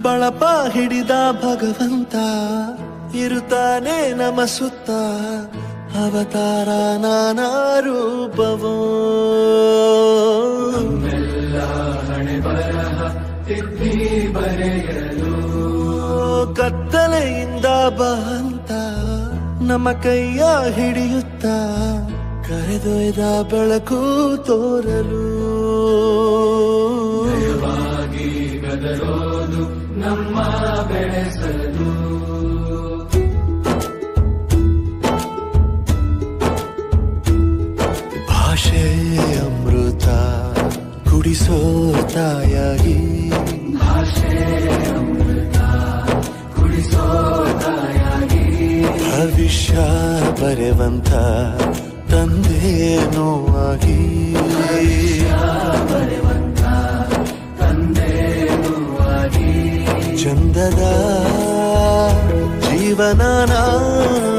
ಬಳಪ ಹಿಡಿದ ಭಗವಂತ ಇರುತ್ತಾನೆ ನಮ ಸುತ್ತ ಅವತಾರ ನಾನಾ ರೂಪವೋ ಕತ್ತಲೆಯಿಂದ ಬಂತ ನಮ್ಮ ಕೈಯ ಹಿಡಿಯುತ್ತ ಕರೆದೊಯ್ದ ಬೆಳಕು ತೋರಲು ಭಾಷೆ ಅಮೃತ ಕುಡಿಸೋ ತಾಯಾಗಿ ಭವಿಷ್ಯ ಬರೆವಂತ ತಂದೇನೋ ಆಗಿ ಚಂದದ ಜೀವನ